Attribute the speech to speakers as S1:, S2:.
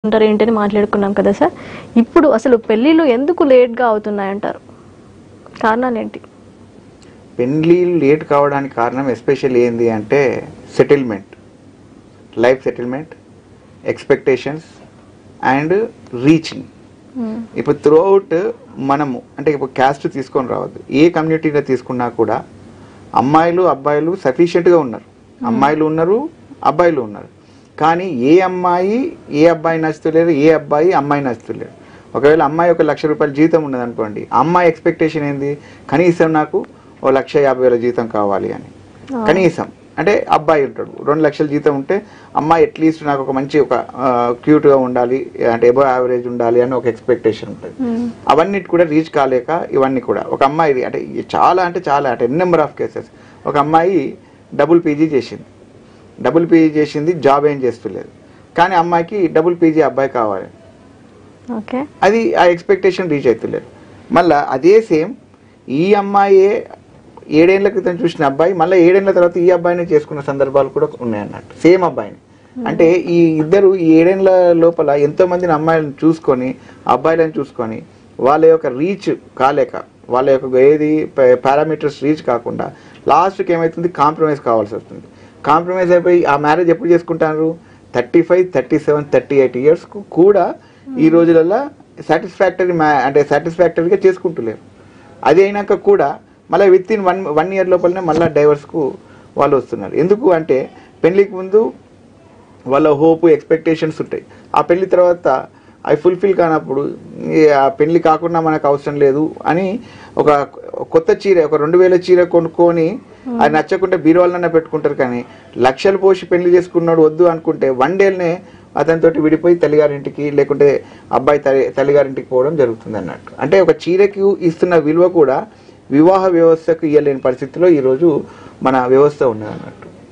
S1: ఉంటారు ఏంటని మాట్లాడుకున్నాం కదా సార్ ఇప్పుడు అసలు పెళ్ళిళ్ళు ఎందుకు లేట్గా అవుతున్నాయంటారు కారణాలు ఏంటి
S2: పెళ్ళిళ్ళు లేట్ కావడానికి కారణం ఎస్పెషల్ ఏంది అంటే settlement life settlement expectations and reaching ఇప్పుడు త్రూఅవుట్ మనము అంటే ఇప్పుడు క్యాస్ట్ తీసుకొని రావద్దు ఏ కమ్యూనిటీలో తీసుకున్నా కూడా అమ్మాయిలు అబ్బాయిలు సఫిషియెంట్గా ఉన్నారు అమ్మాయిలు ఉన్నారు అబ్బాయిలు ఉన్నారు కానీ ఏ అమ్మాయి ఏ అబ్బాయి నచ్చుతలేరు ఏ అబ్బాయి అమ్మాయి నచ్చుతలేరు ఒకవేళ అమ్మాయి ఒక లక్ష రూపాయల జీతం ఉన్నది అనుకోండి అమ్మాయి ఎక్స్పెక్టేషన్ ఏంది కనీసం నాకు ఓ లక్ష యాభై వేల జీతం కావాలి అని కనీసం అంటే అబ్బాయి ఉంటాడు రెండు లక్షల జీతం ఉంటే అమ్మాయి అట్లీస్ట్ నాకు ఒక మంచి ఒక క్యూట్గా ఉండాలి అంటే ఎబో యావరేజ్ ఉండాలి అని ఒక ఎక్స్పెక్టేషన్ ఉంటుంది అవన్నిటి కూడా రీచ్ కాలేక ఇవన్నీ కూడా ఒక అమ్మాయి అంటే ఈ చాలా అంటే చాలా అంటే ఎన్ నెంబర్ ఆఫ్ కేసెస్ ఒక అమ్మాయి డబుల్ పీజీ చేసింది డబుల్ పీజీ చేసింది జాబ్ ఏం చేస్తలేదు కానీ అమ్మాయికి డబుల్ పీజీ అబ్బాయి కావాలి
S1: ఓకే
S2: అది ఆ ఎక్స్పెక్టేషన్ రీచ్ అవుతలేదు మళ్ళీ అదే సేమ్ ఈ అమ్మాయే ఏడేళ్ల క్రితం చూసిన అబ్బాయి మళ్ళీ ఏడేళ్ల తర్వాత ఈ అబ్బాయిని చేసుకున్న సందర్భాలు కూడా ఉన్నాయి అన్నట్టు సేమ్ అబ్బాయిని అంటే ఈ ఇద్దరు ఈ ఏడేళ్ల లోపల ఎంతో మందిని అమ్మాయిలను చూసుకొని అబ్బాయిలను చూసుకొని వాళ్ళ యొక్క రీచ్ కాలేక వాళ్ళ యొక్క ఏది పారామీటర్స్ రీచ్ కాకుండా లాస్ట్కి ఏమవుతుంది కాంప్రమైజ్ కావాల్సి వస్తుంది కాంప్రమైజ్ అయిపోయి ఆ మ్యారేజ్ ఎప్పుడు చేసుకుంటారు thirty five thirty seven thirty eight ఇయర్స్కు కూడా ఈ రోజులలో సాటిస్ఫాక్టరీ మ్యా అంటే సాటిస్ఫాక్టరీగా చేసుకుంటలేరు అది అయినాక కూడా మళ్ళీ with in one one year లోపలనే మళ్ళీ డైవర్స్కు వాళ్ళు వస్తున్నారు ఎందుకు అంటే పెళ్ళికి ముందు వాళ్ళ హోప్ ఎక్స్పెక్టేషన్స్ ఉంటాయి ఆ పెళ్లి తర్వాత అవి ఫుల్ఫిల్ కానప్పుడు ఈ ఆ పెళ్లి కాకుండా మనకు అవసరం లేదు అని ఒక కొత్త చీర ఒక రెండు వేల చీర కొనుక్కొని అది నచ్చకుంటే బీరువాళ్ళనే పెట్టుకుంటారు కానీ లక్షలు పోసి పెళ్లి చేసుకున్నాడు వద్దు అనుకుంటే వన్ డేనే అతనితోటి విడిపోయి తల్లిగారింటికి లేకుంటే అబ్బాయి తల్లి తల్లిగారింటికి పోవడం జరుగుతుంది అన్నట్టు అంటే ఒక చీరకి ఇస్తున్న విలువ కూడా వివాహ వ్యవస్థకు ఇవ్వలేని పరిస్థితిలో ఈరోజు మన వ్యవస్థ ఉన్నది అన్నట్టు